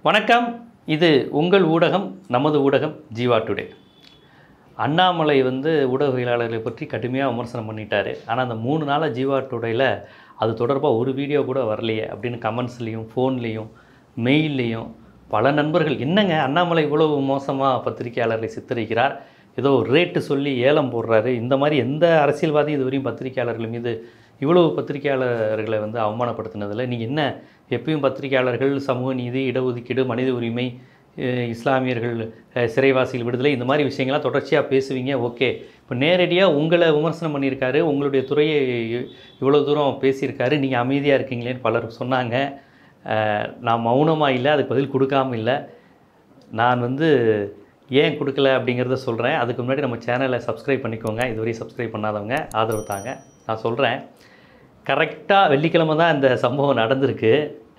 வணக்கம் இது உங்கள் ஊடகம் நமது ஊடகம் ஜீவா டுடே அண்ணாமலை வந்து ஊடகவியலாளர்களை பற்றி கடுமையாக விமர்சனம் பண்ணிட்டாரு ஆனால் அந்த மூணு நாளாக ஜீவா டுடேயில் அது தொடர்பாக ஒரு வீடியோ கூட வரலையே அப்படின்னு கமெண்ட்ஸ்லேயும் ஃபோன்லேயும் மெயில்லையும் பல நண்பர்கள் என்னங்க அண்ணாமலை இவ்வளவு மோசமாக பத்திரிகையாளர்களை சித்தரிக்கிறார் ஏதோ ரேட்டு சொல்லி ஏலம் போடுறாரு இந்த மாதிரி எந்த அரசியல்வாதி இதுவரையும் பத்திரிகையாளர்கள் மீது இவ்வளவு பத்திரிகையாளர்களை வந்து அவமானப்படுத்தினதில் நீங்கள் என்ன எப்பயும் பத்திரிகையாளர்கள் சமூக நீதி இடஒதுக்கீடு மனித உரிமை அஹ் இஸ்லாமியர்கள் அஹ் சிறைவாசிகள் விடுதலை இந்த மாதிரி விஷயங்கள்லாம் தொடர்ச்சியாக பேசுவீங்க ஓகே இப்போ நேரடியாக உங்களை விமர்சனம் பண்ணியிருக்காரு உங்களுடைய துறையை இவ்வளோ தூரம் பேசியிருக்காரு நீங்கள் அமைதியாக இருக்கீங்களேன்னு பலர் சொன்னாங்க அஹ் நான் மௌனமாக இல்லை அதுக்கு பதில் கொடுக்காம இல்லை நான் வந்து ஏன் கொடுக்கல அப்படிங்கிறத சொல்கிறேன் அதுக்கு முன்னாடி நம்ம சேனலை சப்ஸ்கிரைப் பண்ணிக்கோங்க இதுவரை சப்ஸ்கிரைப் பண்ணாதவங்க ஆதரவு தாங்க நான் சொல்கிறேன் கரெக்டாக வெள்ளிக்கிழமை தான் இந்த சம்பவம் நடந்திருக்கு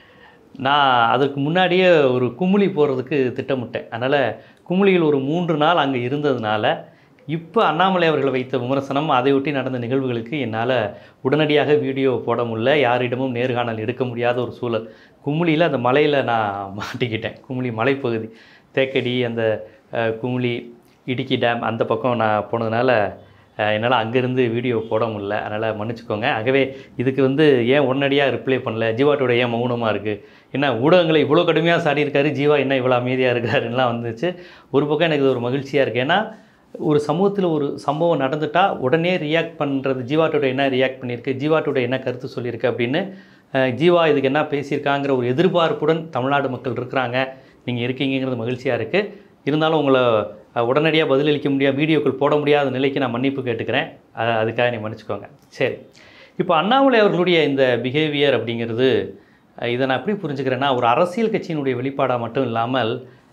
நான் அதுக்கு முன்னாடியே ஒரு குமுளி போகிறதுக்கு திட்டமிட்டேன் அதனால் குமுளியில் ஒரு மூன்று நாள் அங்கே இருந்ததுனால இப்போ அண்ணாமலை அவர்கள் வைத்த விமர்சனம் அதை ஒட்டி நடந்த நிகழ்வுகளுக்கு என்னால் உடனடியாக வீடியோ போட முடியல யாரிடமும் நேர்காணல் எடுக்க முடியாத ஒரு சூழல் குமுளியில் அந்த மலையில் நான் மாட்டிக்கிட்டேன் குமுளி மலைப்பகுதி தேக்கடி அந்த அஹ், குமுளி இடுக்கி டேம் அந்த பக்கம் நான் போனதுனால அஹ், என்னால் அங்கேருந்து வீடியோ போட முடியல அதனால் மன்னிச்சுக்கோங்க ஆகவே இதுக்கு வந்து ஏன் உடனடியாக ரிப்ளை பண்ணல ஜீவாட்டோட ஏன் மௌனமாக இருக்குது என்ன ஊடகங்களை இவ்வளோ கடுமையாக சாடியிருக்காரு ஜீவா என்ன இவ்வளோ அமைதியாக இருக்காருலாம் வந்துச்சு ஒரு பக்கம் எனக்கு இது ஒரு மகிழ்ச்சியாக இருக்குது ஏன்னா ஒரு சமூகத்தில் ஒரு சம்பவம் நடந்துட்டால் உடனே ரியாக்ட் பண்ணுறது ஜீவாட்டோட என்ன ரியாக்ட் பண்ணியிருக்கு ஜீவாட்டோட என்ன கருத்து சொல்லியிருக்கு அப்படின்னு அஹ், ஜீவா இதுக்கு என்ன பேசியிருக்காங்கிற ஒரு எதிர்பார்ப்புடன் தமிழ்நாடு மக்கள் இருக்கிறாங்க நீங்கள் இருக்கீங்கிறது மகிழ்ச்சியாக இருக்குது இருந்தாலும் உங்களை அஹ், உடனடியாக பதிலளிக்க முடியாது வீடியோக்கள் போட முடியாத நிலைக்கு நான் மன்னிப்பு கேட்டுக்கிறேன் அஹ், அதுக்காக நீ மன்னிச்சுக்கோங்க சரி இப்போ அண்ணாமலை அவர்களுடைய இந்த பிஹேவியர் அப்படிங்கிறது அஹ், இதை நான் எப்படி புரிஞ்சுக்கிறேன்னா ஒரு அரசியல் கட்சியினுடைய வெளிப்பாடாக மட்டும் இல்லாமல்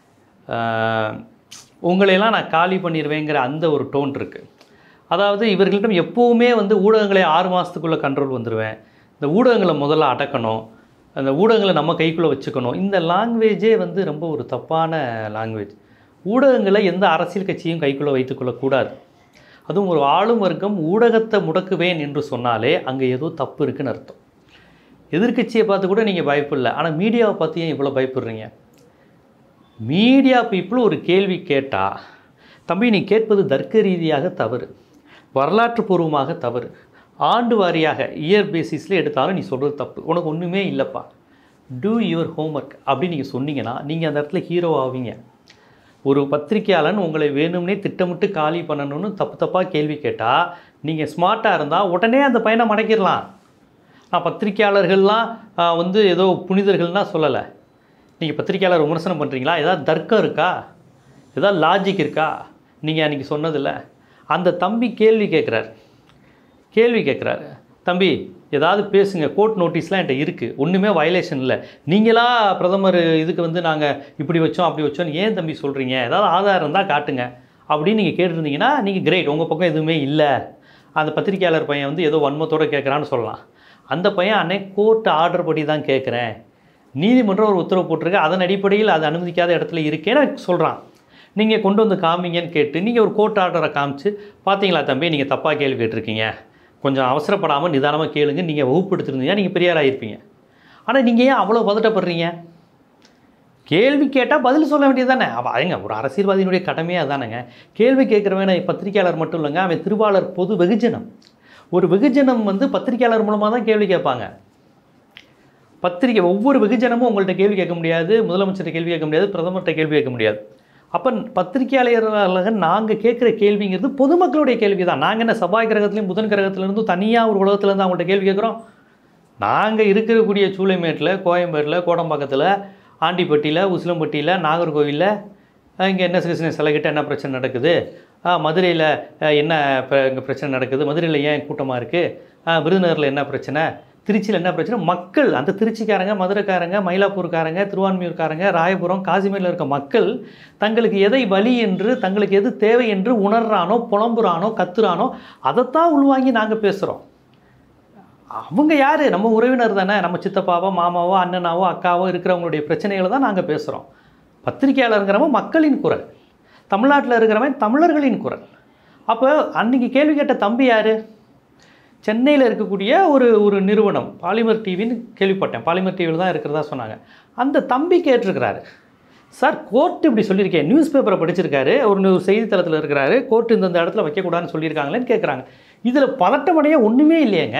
அஹ், உங்களையெல்லாம் நான் காலி பண்ணிடுவேங்கிற அந்த ஒரு டோன் இருக்குது அதாவது இவர்களிடம் எப்போவுமே வந்து ஊடகங்களை ஆறு மாதத்துக்குள்ளே கண்ட்ரோல் வந்துடுவேன் இந்த ஊடகங்களை முதல்ல அடக்கணும் அந்த ஊடகங்களை நம்ம கைக்குள்ளே வச்சுக்கணும் இந்த லாங்குவேஜே வந்து ரொம்ப ஒரு தப்பான லாங்குவேஜ் ஊடகங்களை எந்த அரசியல் கட்சியும் கைக்குள்ளே வைத்துக்கொள்ளக்கூடாது அதுவும் ஒரு ஆளும் வர்க்கம் ஊடகத்தை முடக்குவேன் என்று சொன்னாலே அங்கே ஏதோ தப்பு இருக்குன்னு அர்த்தம் எதிர்க்கட்சியை பார்த்து கூட நீங்கள் பயப்படல ஆனால் மீடியாவை பார்த்து ஏன் இவ்வளோ பயப்படுறீங்க மீடியா பீப்புள் ஒரு கேள்வி கேட்டால் தம்பி நீ கேட்பது தர்க்க ரீதியாக தவறு வரலாற்று பூர்வமாக தவறு ஆண்டு வாரியாக இயர் பேசிஸில் எடுத்தாலும் நீ சொல்கிறது தப்பு உனக்கு ஒன்றுமே இல்லைப்பா டூ யுவர் ஹோம்ஒர்க் அப்படின்னு நீங்கள் சொன்னீங்கன்னா நீங்கள் அந்த இடத்துல ஹீரோ ஆவீங்க ஒரு பத்திரிக்கையாளன் உங்களை வேணும்னே திட்டமிட்டு காலி பண்ணணும்னு தப்பு தப்பாக கேள்வி கேட்டால் நீங்கள் ஸ்மார்ட்டாக இருந்தால் உடனே அந்த பையனை மடக்கிடலாம் நான் பத்திரிக்கையாளர்கள்லாம் ஆஹ், வந்து ஏதோ புனிதர்கள்லாம் சொல்லலை நீங்கள் பத்திரிக்கையாளர் விமர்சனம் பண்ணுறீங்களா ஏதாவது தர்க்கம் இருக்கா ஏதாவது லாஜிக் இருக்கா நீங்கள் அன்றைக்கி சொன்னதில்ல அந்த தம்பி கேள்வி கேட்குறாரு கேள்வி கேட்குறாரு தம்பி ஏதாவது பேசுங்க கோர்ட் நோட்டீஸ்லாம் என்கிட்ட இருக்குது ஒன்றுமே வயலேஷன் இல்லை நீங்களா பிரதமர் இதுக்கு வந்து நாங்கள் இப்படி வச்சோம் அப்படி வச்சோம்னு ஏன் தம்பி சொல்கிறீங்க ஏதாவது ஆதாரம் இருந்தால் காட்டுங்க அப்படின்னு நீங்கள் கேட்டிருந்தீங்கன்னா நீங்கள் கிரேட் உங்கள் பக்கம் எதுவுமே இல்லை அந்த பத்திரிக்கையாளர் பையன் வந்து ஏதோ வன்மத்தோடு கேட்குறான்னு சொல்லலாம் அந்த பையன் அன்னை கோர்ட் ஆர்டர் படி தான் கேட்குறேன் நீதிமன்றம் ஒரு உத்தரவு போட்டிருக்கு அதன் அடிப்படையில் அது அனுமதிக்காத இடத்துல இருக்கேன்னு சொல்கிறான் நீங்கள் கொண்டு வந்து காமிங்கன்னு கேட்டு நீங்கள் ஒரு கோர்ட் ஆர்டரை காமிச்சு பார்த்தீங்களா தம்பி நீங்கள் தப்பாக கேள்வி கேட்டிருக்கீங்க கொஞ்சம் அவசரப்படாமல் நிதானமாக கேளுங்க நீங்கள் வகுப்படுத்திருந்தீங்க நீங்கள் பெரியார் ஆகிருப்பீங்க ஆனால் நீங்கள் ஏன் அவ்வளோ பதட்டப்படுறீங்க கேள்வி கேட்டால் பதில் சொல்ல வேண்டியது தானே அவள் ஏங்க ஒரு அரசியல்வாதியினுடைய கடமையே அதானேங்க கேள்வி கேட்குறவன் பத்திரிக்கையாளர் மட்டும் இல்லைங்க அவன் திருவாளர் பொது வெகுஜனம் ஒரு வெகுஜனம் வந்து பத்திரிக்கையாளர் மூலமாக தான் கேள்வி கேட்பாங்க பத்திரிக்கை ஒவ்வொரு வெகுஜனமும் உங்கள்கிட்ட கேள்வி கேட்க முடியாது முதலமைச்சர்கிட்ட கேள்வி கேட்க முடியாது பிரதமர்கிட்ட கேள்வி கேட்க முடியாது அப்போ பத்திரிகையாளர்களாக நாங்கள் கேட்குற கேள்விங்கிறது பொதுமக்களுடைய கேள்வி தான் நாங்கள் என்ன செவ்வாய் கிரகத்துலையும் புதன் கிரகத்துலேருந்தும் தனியாக ஒரு உலகத்துலேருந்து அவங்கள்ட்ட கேள்வி கேட்குறோம் நாங்கள் இருக்கக்கூடிய சூளைமேட்டில் கோயம்பேட்டில் கோடம்பாக்கத்தில் ஆண்டிப்பட்டியில் உசிலம்பட்டியில் நாகர்கோவிலில் இங்கே என்ன கிருஷ்ண சிலைகிட்ட என்ன பிரச்சனை நடக்குது மதுரையில் என்ன இங்கே பிரச்சனை நடக்குது மதுரையில் ஏன் கூட்டமாக இருக்குது விருதுநகரில் என்ன பிரச்சனை திருச்சியில் என்ன பிரச்சனை மக்கள் அந்த திருச்சிக்காரங்க மதுரைக்காரங்க மயிலாப்பூர்காரங்க திருவான்மியூர்காரங்க ராயபுரம் காசிமேரில் இருக்க மக்கள் தங்களுக்கு எதை வலி என்று தங்களுக்கு எது தேவை என்று உணர்றானோ புலம்புறானோ கத்துறானோ அதைத்தான் உள்வாங்கி நாங்கள் பேசுகிறோம் அவங்க யார் நம்ம உறவினர் தானே நம்ம சித்தப்பாவோ மாமாவோ அண்ணனாவோ அக்காவோ இருக்கிறவங்களுடைய பிரச்சனைகளை தான் நாங்கள் பேசுகிறோம் பத்திரிகையாளருங்கிறவன் மக்களின் குரல் தமிழ்நாட்டில் இருக்கிறவன் தமிழர்களின் குரல் அப்போ அன்னைக்கு கேள்வி கேட்ட தம்பி யார் சென்னையில் இருக்கக்கூடிய ஒரு ஒரு நிறுவனம் பாலிமர் டிவின்னு கேள்விப்பட்டேன் பாலிமர் டிவியில் தான் இருக்கிறதா சொன்னாங்க அந்த தம்பி கேட்டிருக்கிறாரு சார் கோர்ட் இப்படி சொல்லியிருக்கேன் நியூஸ் பேப்பரை படிச்சிருக்காரு ஒரு நியூ செய்தித்தளத்தில் இருக்கிறாரு கோர்ட் இந்த இடத்துல வைக்கக்கூடாதுன்னு சொல்லியிருக்காங்களேன்னு கேட்குறாங்க இதில் பதட்டமடைய ஒன்றுமே இல்லையேங்க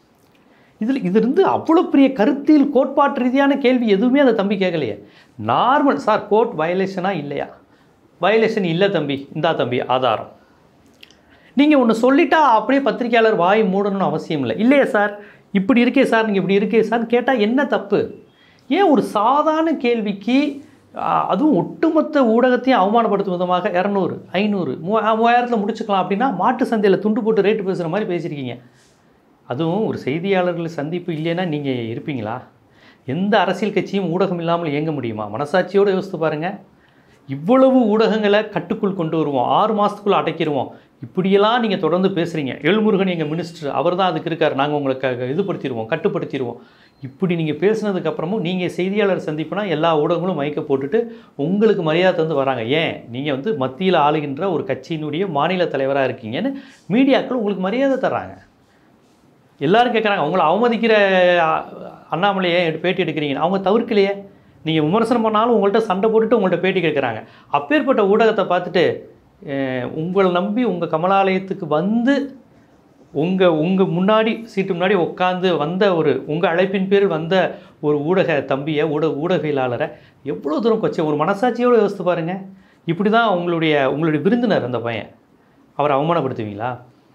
இதில் இது இருந்து அவ்வளோ பெரிய கருத்தியல் கோட்பாட்டு ரீதியான கேள்வி எதுவுமே அந்த தம்பி கேட்கலையே நார்மல் சார் கோர்ட் வயலேஷனா இல்லையா வயலேஷன் இல்லை தம்பி இந்தா தம்பி ஆதாரம் நீங்கள் ஒன்று சொல்லிட்டா அப்படியே பத்திரிக்கையாளர் வாய் மூடணும்னு அவசியம் இல்லை இல்லையே சார் இப்படி இருக்கே சார் நீங்கள் இப்படி இருக்கே சார் கேட்டால் என்ன தப்பு ஏன் ஒரு சாதாரண கேள்விக்கு ஆ, அதுவும் ஒட்டுமொத்த ஊடகத்தையும் அவமானப்படுத்தும் விதமாக இரநூறு ஐநூறு மூ மூவாயிரத்தில் முடிச்சுக்கலாம் அப்படின்னா மாட்டு சந்தையில் துண்டு போட்டு ரேட்டு பேசுகிற மாதிரி பேசியிருக்கீங்க அதுவும் ஒரு செய்தியாளர்கள் சந்திப்பு இல்லைன்னா நீங்கள் இருப்பீங்களா எந்த அரசியல் கட்சியும் ஊடகம் இல்லாமல் இயங்க முடியுமா மனசாட்சியோடு யோசித்து பாருங்கள் இவ்வளவு ஊடகங்களை கட்டுக்குள் கொண்டு வருவோம் ஆறு மாதத்துக்குள்ளே அடைக்கிடுவோம் இப்படியெல்லாம் நீங்கள் தொடர்ந்து பேசுகிறீங்க எழுமுருகன் எங்கள் மினிஸ்டர் அவர் தான் அதுக்கு இருக்கார் நாங்கள் உங்களுக்கு இதுபடுத்திடுவோம் கட்டுப்படுத்திடுவோம் இப்படி நீங்கள் பேசுனதுக்கப்புறமும் நீங்கள் செய்தியாளர் சந்திப்புனா எல்லா ஊடகங்களும் மயக்க போட்டுட்டு உங்களுக்கு மரியாதை தந்து வராங்க ஏன் நீங்கள் வந்து மத்தியில் ஆளுகின்ற ஒரு கட்சியினுடைய மாநில தலைவராக இருக்கீங்கன்னு மீடியாக்கள் உங்களுக்கு மரியாதை தர்றாங்க எல்லாரும் கேட்குறாங்க உங்களை அவமதிக்கிற அ, அண்ணாமலையை எடுத்து பேட்டி எடுக்கிறீங்க அவங்க தவிர்க்கலையே நீங்கள் விமர்சனம் பண்ணாலும் உங்கள்கிட்ட சண்டை போட்டுட்டு உங்கள்கிட்ட பேட்டி கேட்குறாங்க அப்பேற்பட்ட ஊடகத்தை பார்த்துட்டு அஹ், உங்களை நம்பி உங்கள் கமலாலயத்துக்கு வந்து உங்கள் உங்கள் முன்னாடி சீட்டு முன்னாடி உட்காந்து வந்த ஒரு உங்கள் அழைப்பின் பேரில் வந்த ஒரு ஊடக தம்பியை ஊடக ஊடகவியலாளரை எவ்வளோ தூரம் கொச்ச ஒரு மனசாட்சியோடு யோசித்து பாருங்கள் இப்படி தான் உங்களுடைய உங்களுடைய விருந்தினர் அந்த பையன் அவரை அவமானப்படுத்துவீங்களா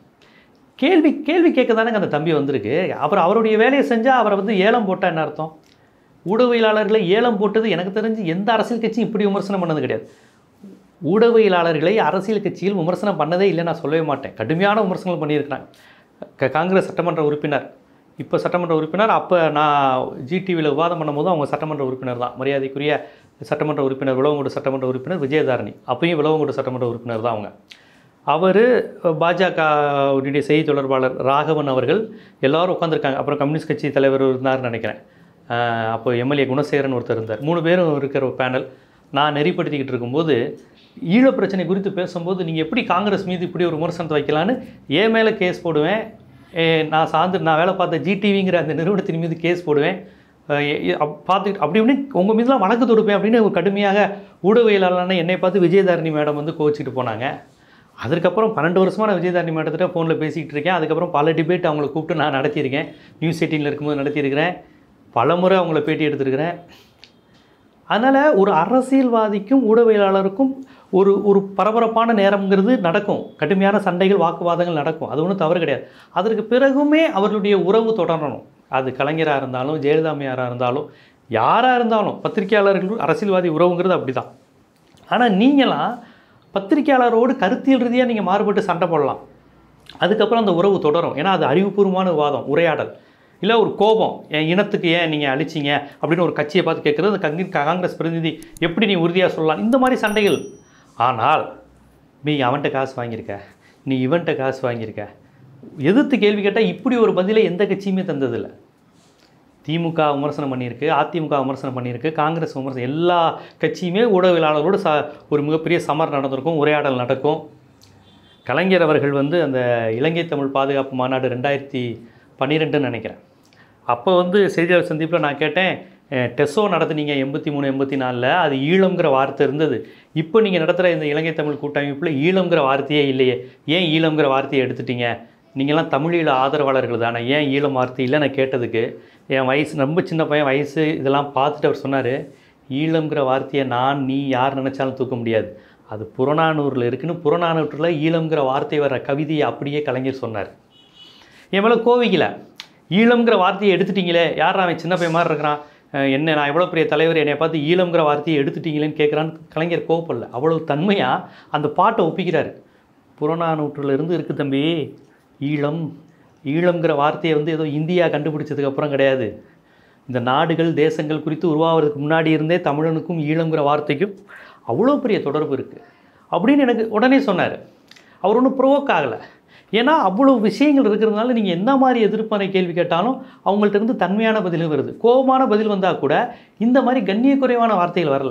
கேள்வி கேள்வி கேட்க தானேங்க அந்த தம்பி வந்திருக்கு அப்புறம் அவருடைய வேலையை செஞ்சால் அவரை வந்து ஏலம் போட்டால் என்ன அர்த்தம் ஊடகவியலாளர்களை ஏலம் போட்டது எனக்கு தெரிஞ்சு எந்த அரசியல் கட்சியும் இப்படி விமர்சனம் பண்ணது கிடையாது ஊடகவியலாளர்களை அரசியல் கட்சியில் விமர்சனம் பண்ணதே இல்லை நான் சொல்லவே மாட்டேன் கடுமையான விமர்சனங்கள் பண்ணியிருக்கிறாங்க க- காங்கிரஸ் சட்டமன்ற உறுப்பினர் இப்போ சட்டமன்ற உறுப்பினர் அப்போ நான் ஜிடிவியில் விவாதம் பண்ணும்போது அவங்க சட்டமன்ற உறுப்பினர் தான் மரியாதைக்குரிய சட்டமன்ற உறுப்பினர் விளவங்கோடு சட்டமன்ற உறுப்பினர் விஜயதாரணி அப்பயும் விளவங்கோடு சட்டமன்ற உறுப்பினர் தான் அவங்க அவர் பாஜகவுடைய செய்தி தொடர்பாளர் ராகவன் அவர்கள் எல்லாரும் உட்காந்துருக்காங்க அப்புறம் கம்யூனிஸ்ட் கட்சி தலைவர் இருந்தார்னு நினைக்கிறேன் ஆஹ் அப்போ எம்எல்ஏ குணசேகரன் ஒருத்தர் இருந்தார் மூணு பேரும் இருக்கிற ஒரு பேனல் நான் நெறிப்படுத்திக்கிட்டு இருக்கும்போது ஈழப் பிரச்சனை குறித்து பேசும்போது நீங்கள் எப்படி காங்கிரஸ் மீது இப்படி ஒரு விமர்சனத்தை வைக்கலான்னு என் மேலே கேஸ் போடுவேன் ஏ, நான் சார்ந்து நான் வேலை பார்த்த ஜிடிவிங்கிற அந்த நிறுவனத்தின் மீது கேஸ் போடுவேன் அஹ் எ- எ- அப்- பார்த்துக்கிட்டு அப்படி இப்படி உங்கள் மீதுலாம் வழக்கு தொடுப்பேன் அப்படின்னு ஒரு கடுமையாக ஊடகவியலாளரான என்னை பார்த்து விஜயதாரணி மேடம் வந்து கோச்சிட்டு போனாங்க அதுக்கப்புறம் பன்னெண்டு வருஷமாக நான் விஜயதாரணி மேடத்திட்ட ஃபோனில் பேசிக்கிட்டு இருக்கேன் அதுக்கப்புறம் பல டிபேட் அவங்கள கூப்பிட்டு நான் நடத்தியிருக்கேன் நியூஸ் எயிட்டீனில் இருக்கும்போது நடத்தியிருக்கிறேன் பல முறை அவங்கள பேட்டி எடுத்திருக்கிறேன் அதனால் ஒரு அரசியல்வாதிக்கும் ஊடகவியலாளருக்கும் ஒரு ஒரு பரபரப்பான நேரம்ங்கிறது நடக்கும் கடுமையான சண்டைகள் வாக்குவாதங்கள் நடக்கும் அது ஒன்றும் தவறு கிடையாது அதற்கு பிறகுமே அவர்களுடைய உறவு தொடரணும் அது கலைஞராக இருந்தாலும் ஜெயலலிதாமையாராக இருந்தாலும் யாராக இருந்தாலும் பத்திரிகையாளர்கள் அரசியல்வாதி உறவுங்கிறது அப்படி தான் ஆனால் நீங்களாம் பத்திரிகையாளரோடு கருத்தியல் ரீதியாக நீங்கள் மாறுபட்டு சண்டை போடலாம் அதுக்கப்புறம் அந்த உறவு தொடரும் ஏன்னா அது அறிவுபூர்வமான விவாதம் உரையாடல் இல்லை ஒரு கோபம் என் இனத்துக்கு ஏன் நீங்கள் அழிச்சிங்க அப்படின்னு ஒரு கட்சியை பார்த்து கேட்குறது அந்த கங்கி காங்கிரஸ் பிரதிநிதி எப்படி நீ உறுதியாக சொல்லலாம் இந்த மாதிரி சண்டைகள் ஆனால் நீ அவன்கிட்ட காசு வாங்கியிருக்க நீ இவன்கிட்ட காசு வாங்கியிருக்க எதிர்த்து கேள்வி கேட்டால் இப்படி ஒரு பதிலை எந்த கட்சியுமே தந்ததில்லை திமுக விமர்சனம் பண்ணியிருக்கு அதிமுக விமர்சனம் பண்ணியிருக்கு காங்கிரஸ் விமர்சனம் எல்லா கட்சியுமே ஊடகவியலாளரோடு ச ஒரு மிகப்பெரிய சமர் நடந்திருக்கும் உரையாடல் நடக்கும் கலைஞர் அவர்கள் வந்து அந்த இலங்கை தமிழ் பாதுகாப்பு மாநாடு ரெண்டாயிரத்தி பன்னிரெண்டுன்னு நினைக்கிறேன் அப்போ வந்து செய்தியாளர் சந்திப்பில் நான் கேட்டேன் அஹ், டெசோ நடத்துனீங்க எண்பத்தி மூணு எண்பத்தி நாலில் அது ஈழம்ங்கிற வார்த்தை இருந்தது இப்போ நீங்கள் நடத்துகிற இந்த இலங்கை தமிழ் கூட்டமைப்பில் ஈழம்ங்கிற வார்த்தையே இல்லையே ஏன் ஈழம்ங்கிற வார்த்தையை எடுத்துட்டீங்க நீங்கள்லாம் தமிழீழ ஆதரவாளர்கள் தானே ஏன் ஈழம் வார்த்தை இல்லை நான் கேட்டதுக்கு என் வயசு ரொம்ப சின்ன பையன் வயசு இதெல்லாம் பார்த்துட்டு அவர் சொன்னார் ஈழம்ங்கிற வார்த்தையை நான் நீ யார் நினச்சாலும் தூக்க முடியாது அது புறநானூரில் இருக்குன்னு புறநானூற்றில் ஈழம்ங்கிற வார்த்தை வர கவிதையை அப்படியே கலைஞர் சொன்னார் என் மேலே கோவிக்கல ஈழம்ங்கிற வார்த்தையை எடுத்துட்டீங்களே யார் அவன் சின்ன பையன் மாதிரி இருக்கிறான் அஹ் என்ன நான் எவ்வளோ பெரிய தலைவர் என்னை பார்த்து ஈழம்ங்கிற வார்த்தையை எடுத்துட்டீங்களேன்னு கேட்குறான்னு கலைஞர் கோவப்படல அவ்வளோ தன்மையாக அந்த பாட்டை ஒப்பிக்கிறாரு புறநானூற்றில் இருந்து இருக்கு தம்பி ஈழம் ஈழம்ங்கிற வார்த்தையை வந்து ஏதோ இந்தியா கண்டுபிடிச்சதுக்கு அப்புறம் கிடையாது இந்த நாடுகள் தேசங்கள் குறித்து உருவாகிறதுக்கு முன்னாடி இருந்தே தமிழனுக்கும் ஈழம்ங்கிற வார்த்தைக்கும் அவ்வளோ பெரிய தொடர்பு இருக்குது அப்படின்னு எனக்கு உடனே சொன்னார் அவர் ஒன்றும் ப்ரோவோக் ஆகலை ஏன்னா அவ்வளோ விஷயங்கள் இருக்கிறதுனால நீங்கள் என்ன மாதிரி எதிர்ப்பான கேள்வி கேட்டாலும் அவங்கள்ட்ட இருந்து தன்மையான பதிலும் வருது கோபமான பதில் வந்தால் கூட இந்த மாதிரி கண்ணிய குறைவான வார்த்தைகள் வரல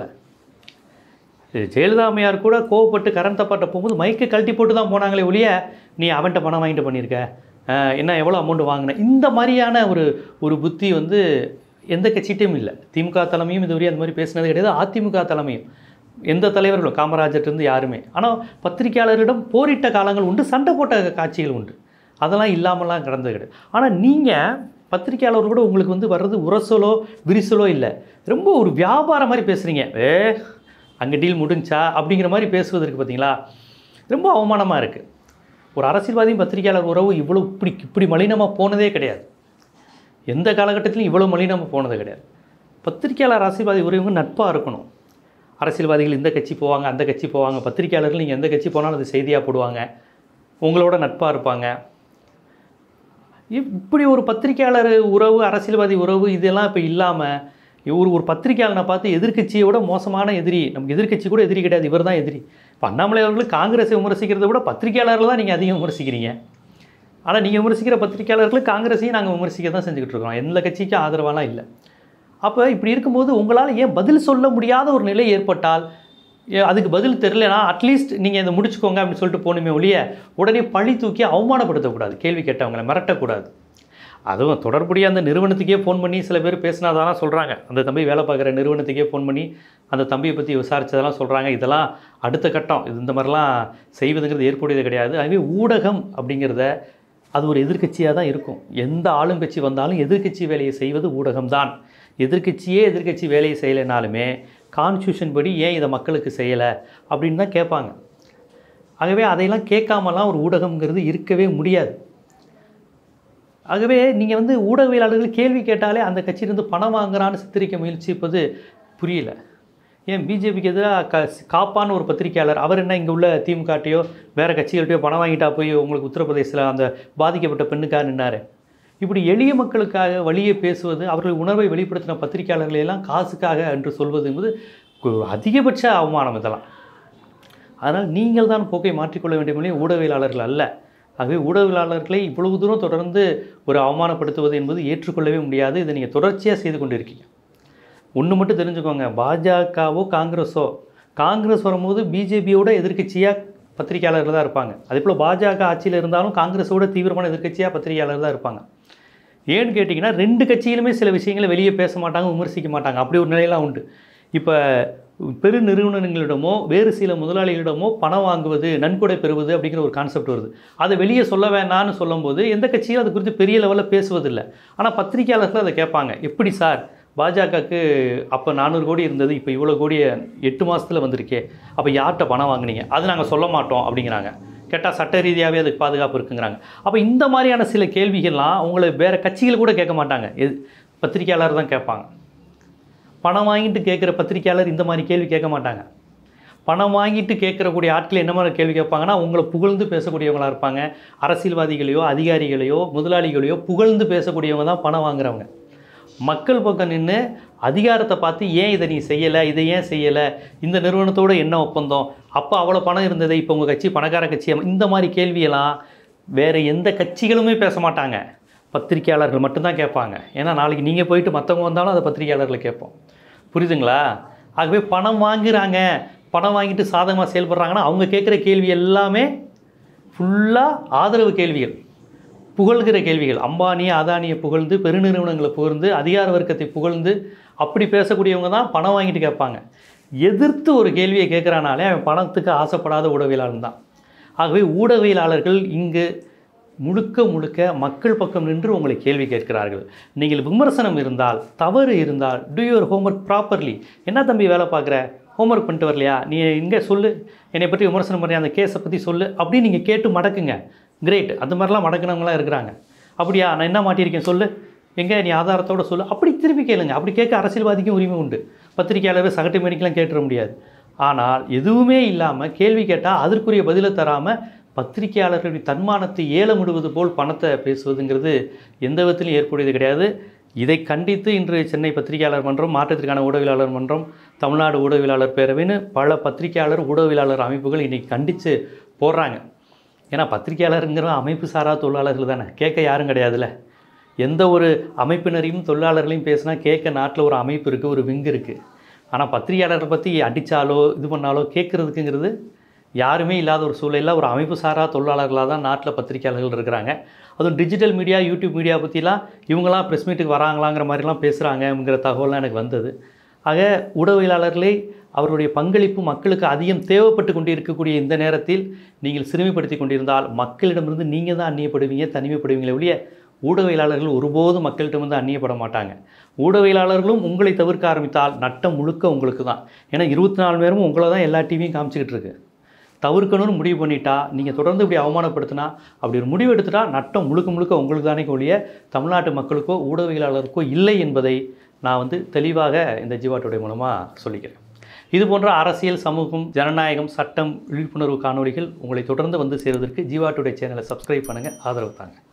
இது ஜெயலலிதா அம்மையார் கூட கோவப்பட்டு கரண்ட் தப்பாட்ட போகும்போது மைக்கை கழட்டி போட்டு தான் போனாங்களே ஒழிய நீ அவன்கிட்ட பணம் வாங்கிட்டு பண்ணியிருக்க அஹ் என்ன எவ்வளோ அமௌண்ட் வாங்கின இந்த மாதிரியான ஒரு ஒரு புத்தி வந்து எந்த கட்சிகிட்டையும் இல்லை திமுக தலைமையும் இதுவரை அந்த மாதிரி பேசினது கிடையாது அதிமுக தலைமையும் எந்த தலைவர்களும் காமராஜர்லேருந்து யாருமே ஆனால் பத்திரிக்கையாளரிடம் போரிட்ட காலங்கள் உண்டு சண்டை போட்ட காட்சிகள் உண்டு அதெல்லாம் இல்லாமலாம் கடந்தது கிடையாது ஆனால் நீங்கள் பத்திரிக்கையாளர் கூட உங்களுக்கு வந்து வர்றது உரசலோ விரிசலோ இல்லை ரொம்ப ஒரு வியாபாரம் மாதிரி பேசுகிறீங்க ஏ அங்கே டீல் முடிஞ்சா அப்படிங்கிற மாதிரி பேசுவதற்கு பார்த்தீங்களா ரொம்ப அவமானமாக இருக்குது ஒரு அரசியல்வாதியும் பத்திரிக்கையாளர் உறவு இவ்வளோ இப்படி இப்படி மலினமாக போனதே கிடையாது எந்த காலகட்டத்திலும் இவ்வளோ மலினமாக போனது கிடையாது பத்திரிக்கையாளர் அரசியல்வாதி உறவுங்க நட்பாக இருக்கணும் அரசியல்வாதிகள் இந்த கட்சி போவாங்க அந்த கட்சி போவாங்க பத்திரிக்கையாளர்கள் நீங்கள் எந்த கட்சி போனாலும் அது செய்தியாக போடுவாங்க உங்களோட நட்பாக இருப்பாங்க இப்- இப்படி ஒரு பத்திரிக்கையாளர் உறவு அரசியல்வாதி உறவு இதெல்லாம் இப்போ இல்லாமல் ஒரு ஒரு பத்திரிக்கையாளனை பார்த்து எதிர்க்கட்சியை விட மோசமான எதிரி நமக்கு எதிர்க்கட்சி கூட எதிரி கிடையாது இவர் தான் எதிரி இப்போ அண்ணாமலை அவர்கள் காங்கிரஸை விமர்சிக்கிறத விட பத்திரிக்கையாளர்கள் தான் நீங்கள் அதிகம் விமர்சிக்கிறீங்க ஆனால் நீங்கள் விமர்சிக்கிற பத்திரிக்கையாளர்கள் காங்கிரஸையும் நாங்கள் விமர்சிக்க தான் செஞ்சுக்கிட்டு இருக்கோம் எந்த கட்சிக்கும் ஆதரவாலாம் இல்லை அப்போ இப்படி இருக்கும்போது உங்களால் ஏன் பதில் சொல்ல முடியாத ஒரு நிலை ஏற்பட்டால் ஏ, அதுக்கு பதில் தெரிலனா அட்லீஸ்ட் நீங்கள் இதை முடிச்சுக்கோங்க அப்படின்னு சொல்லிட்டு போகணுமே ஒழிய உடனே பழி தூக்கி அவமானப்படுத்தக்கூடாது கேள்வி கேட்டவங்களை மிரட்டக்கூடாது அதுவும் தொடர்புடைய அந்த நிறுவனத்துக்கே ஃபோன் பண்ணி சில பேர் பேசினாதான் சொல்கிறாங்க அந்த தம்பி வேலை பார்க்குற நிறுவனத்துக்கே ஃபோன் பண்ணி அந்த தம்பியை பற்றி விசாரிச்சதெல்லாம் சொல்கிறாங்க இதெல்லாம் அடுத்த கட்டம் இது இந்த மாதிரிலாம் செய்வதுங்கிறது ஏற்புடையது கிடையாது ஆகவே ஊடகம் அப்படிங்கிறத அது ஒரு எதிர்க்கட்சியாக தான் இருக்கும் எந்த ஆளுங்கட்சி வந்தாலும் எதிர்க்கட்சி வேலையை செய்வது ஊடகம்தான் எதிர்க்கட்சியே எதிர்க்கட்சி வேலையை செய்யலைனாலுமே கான்ஸ்டியூஷன் படி ஏன் இதை மக்களுக்கு செய்யலை அப்படின்னு தான் கேட்பாங்க ஆகவே அதையெல்லாம் கேட்காமலாம் ஒரு ஊடகம்ங்கிறது இருக்கவே முடியாது ஆகவே நீங்கள் வந்து ஊடகவியலாளர்கள் கேள்வி கேட்டாலே அந்த கட்சியிலிருந்து பணம் வாங்குறான்னு சித்தரிக்க முயற்சிப்பது புரியல ஏன் பிஜேபிக்கு எதிராக க காப்பான்னு ஒரு பத்திரிக்கையாளர் அவர் என்ன இங்கே உள்ள திமுகட்டையோ வேறு கட்சிகள்கிட்டயோ பணம் வாங்கிட்டா போய் உங்களுக்கு உத்தரப்பிரதேசத்தில் அந்த பாதிக்கப்பட்ட பெண்ணுக்காக நின்னார் இப்படி எளிய மக்களுக்காக வழியே பேசுவது அவர்கள் உணர்வை வெளிப்படுத்தின பத்திரிக்கையாளர்களை எல்லாம் காசுக்காக என்று சொல்வது என்பது கு- அதிகபட்ச அவமானம் இதெல்லாம் அதனால் நீங்கள் தான் போக்கை மாற்றிக்கொள்ள வேண்டிய ஊடகவியலாளர்கள் அல்ல ஆகவே ஊடகவியலாளர்களை இவ்வளவு தூரம் தொடர்ந்து ஒரு அவமானப்படுத்துவது என்பது ஏற்றுக்கொள்ளவே முடியாது இதை நீங்கள் தொடர்ச்சியாக செய்து கொண்டு இருக்கீங்க ஒன்று மட்டும் தெரிஞ்சுக்கோங்க பாஜகவோ காங்கிரஸோ காங்கிரஸ் வரும்போது பிஜேபியோட எதிர்க்கட்சியாக பத்திரிகையாளர்கள் தான் இருப்பாங்க அதே போல் பாஜக ஆட்சியில் இருந்தாலும் காங்கிரஸோட தீவிரமான எதிர்க்கட்சியாக பத்திரிகையாளர் தான் இருப்பாங்க ஏன்னு கேட்டிங்கன்னா ரெண்டு கட்சியிலுமே சில விஷயங்களை வெளியே பேச மாட்டாங்க விமர்சிக்க மாட்டாங்க அப்படி ஒரு நிலையெல்லாம் உண்டு இப்போ பெரு நிறுவனங்களிடமோ வேறு சில முதலாளிகளிடமோ பணம் வாங்குவது நன்கொடை பெறுவது அப்படிங்கிற ஒரு கான்செப்ட் வருது அதை வெளியே சொல்ல வேணான்னு சொல்லும்போது எந்த கட்சியும் அது குறித்து பெரிய லெவலில் பேசுவதில்லை ஆனால் பத்திரிகையாளர்கள் அதை கேட்பாங்க எப்படி சார் பாஜகவுக்கு அப்போ நானூறு கோடி இருந்தது இப்போ இவ்வளோ கோடி எட்டு மாதத்தில் வந்திருக்கே அப்போ யார்கிட்ட பணம் வாங்குனீங்க அது நாங்கள் சொல்ல மாட்டோம் அப்படிங்கிறாங்க கேட்டால் சட்ட ரீதியாகவே அதுக்கு பாதுகாப்பு இருக்குங்கிறாங்க அப்போ இந்த மாதிரியான சில கேள்விகள்லாம் உங்களை வேறு கட்சிகள் கூட கேட்க மாட்டாங்க எது பத்திரிக்கையாளர் தான் கேட்பாங்க பணம் வாங்கிட்டு கேட்குற பத்திரிக்கையாளர் இந்த மாதிரி கேள்வி கேட்க மாட்டாங்க பணம் வாங்கிட்டு கேட்கறக்கூடிய ஆட்கள் என்ன மாதிரி கேள்வி கேட்பாங்கன்னா உங்களை புகழ்ந்து பேசக்கூடியவங்களா இருப்பாங்க அரசியல்வாதிகளையோ அதிகாரிகளையோ முதலாளிகளையோ புகழ்ந்து பேசக்கூடியவங்க தான் பணம் வாங்குறவங்க மக்கள் பக்கம் நின்று அதிகாரத்தை பார்த்து ஏன் இதை நீ செய்யலை இதை ஏன் செய்யலை இந்த நிறுவனத்தோட என்ன ஒப்பந்தம் அப்போ அவ்வளோ பணம் இருந்தது இப்போ உங்கள் கட்சி பணக்கார கட்சி இந்த மாதிரி கேள்வியெல்லாம் வேறு எந்த கட்சிகளுமே பேச மாட்டாங்க பத்திரிக்கையாளர்கள் மட்டும்தான் கேட்பாங்க ஏன்னா நாளைக்கு நீங்கள் போயிட்டு மற்றவங்க வந்தாலும் அதை பத்திரிக்கையாளர்களை கேட்போம் புரியுதுங்களா ஆகவே பணம் வாங்குறாங்க பணம் வாங்கிட்டு சாதகமாக செயல்படுறாங்கன்னா அவங்க கேட்குற கேள்வி எல்லாமே ஃபுல்லாக ஆதரவு கேள்விகள் புகழ்கிற கேள்விகள் அம்பானியை அதானியை புகழ்ந்து பெருநிறுவனங்களை புகழ்ந்து அதிகார வர்க்கத்தை புகழ்ந்து அப்படி பேசக்கூடியவங்க தான் பணம் வாங்கிட்டு கேட்பாங்க எதிர்த்து ஒரு கேள்வியை கேட்குறானாலே அவன் பணத்துக்கு ஆசைப்படாத ஊடகவியலாளன் தான் ஆகவே ஊடகவியலாளர்கள் இங்கு முழுக்க முழுக்க மக்கள் பக்கம் நின்று உங்களை கேள்வி கேட்கிறார்கள் நீங்கள் விமர்சனம் இருந்தால் தவறு இருந்தால் do your homework ப்ராப்பர்லி என்ன தம்பி வேலை பார்க்குற ஹோம்ஒர்க் பண்ணிட்டு வரலையா நீ இங்கே சொல்லு என்னை பற்றி விமர்சனம் பண்ணி அந்த கேஸை பற்றி சொல்லு அப்படின்னு நீங்கள் கேட்டு மடக்குங்க கிரேட் அந்த மாதிரிலாம் மடக்குனவங்களாம் இருக்கிறாங்க அப்படியா நான் என்ன மாட்டியிருக்கேன் சொல்லு எங்கே நீ ஆதாரத்தோட சொல்லு அப்படி திருப்பி கேளுங்க அப்படி கேட்க அரசியல்வாதிக்கும் உரிமை உண்டு பத்திரிகையாளர் சகட்டு மேனிக்கெலாம் கேட்டுற முடியாது ஆனால் எதுவுமே இல்லாமல் கேள்வி கேட்டால் அதற்குரிய பதிலை தராமல் பத்திரிகையாளர்களுடைய தன்மானத்தை ஏலமிடுவது போல் பணத்தை பேசுவதுங்கிறது எந்த விதத்திலும் ஏற்புடையது கிடையாது இதை கண்டித்து இன்று சென்னை பத்திரிகையாளர் மன்றம் மாற்றத்திற்கான ஊடகவியலாளர் மன்றம் தமிழ்நாடு ஊடகவியலாளர் பேரவைன்னு பல பத்திரிகையாளர் ஊடகவியலாளர் அமைப்புகள் இன்றைக்கி கண்டித்து போடுறாங்க ஏன்னா பத்திரிகையாளருங்கிற அமைப்பு சாரா தொழிலாளர்கள் தானே கேட்க யாரும் கிடையாதுல்ல எந்த ஒரு அமைப்பினரையும் தொழிலாளர்களையும் பேசினா கேட்க நாட்டில் ஒரு அமைப்பு இருக்குது ஒரு விங்கு இருக்குது ஆனால் பத்திரிகையாளரை பற்றி அடித்தாலோ இது பண்ணாலோ கேட்குறதுக்குங்கிறது யாருமே இல்லாத ஒரு சூழலில் ஒரு அமைப்பு சாரா தொழிலாளர்களாக தான் நாட்டில் பத்திரிக்கையாளர்கள் இருக்கிறாங்க அதுவும் டிஜிட்டல் மீடியா யூடியூப் மீடியா பற்றிலாம் இவங்களாம் ப்ரெஸ் மீட்டுக்கு வராங்களாங்கிற மாதிரிலாம் பேசுகிறாங்கங்கிற தகவல்லாம் எனக்கு வந்தது ஆக ஊடகவியலாளர்களே அவருடைய பங்களிப்பு மக்களுக்கு அதிகம் தேவைப்பட்டு கொண்டு இருக்கக்கூடிய இந்த நேரத்தில் நீங்கள் சிறுமைப்படுத்தி கொண்டிருந்தால் மக்களிடமிருந்து நீங்கள் தான் அந்நியப்படுவீங்க தனிமைப்படுவீங்களே ஒழிய ஊடகவியலாளர்கள் ஒருபோதும் மக்களிடமிருந்து அந்நியப்பட மாட்டாங்க ஊடகவியலாளர்களும் உங்களை தவிர்க்க ஆரம்பித்தால் நட்டம் முழுக்க உங்களுக்கு தான் ஏன்னா இருபத்தி நாலு நேரமும் உங்களை தான் எல்லா டிவியும் காமிச்சிக்கிட்டு இருக்கு தவிர்க்கணும்னு முடிவு பண்ணிட்டா நீங்கள் தொடர்ந்து இப்படி அவமானப்படுத்தினா அப்படி ஒரு முடிவு எடுத்துட்டா நட்டம் முழுக்க முழுக்க உங்களுக்கு தானே ஒழிய தமிழ்நாட்டு மக்களுக்கோ ஊடகவியலாளருக்கோ இல்லை என்பதை நான் வந்து தெளிவாக இந்த ஜீவாட்டுடைய மூலமாக சொல்லிக்கிறேன் இது போன்ற அரசியல் சமூகம் ஜனநாயகம் சட்டம் விழிப்புணர்வு காணொளிகள் உங்களை தொடர்ந்து வந்து சேருவதற்கு ஜீவா டுடே சேனலை சப்ஸ்கிரைப் பண்ணுங்கள் ஆதரவு தாங்க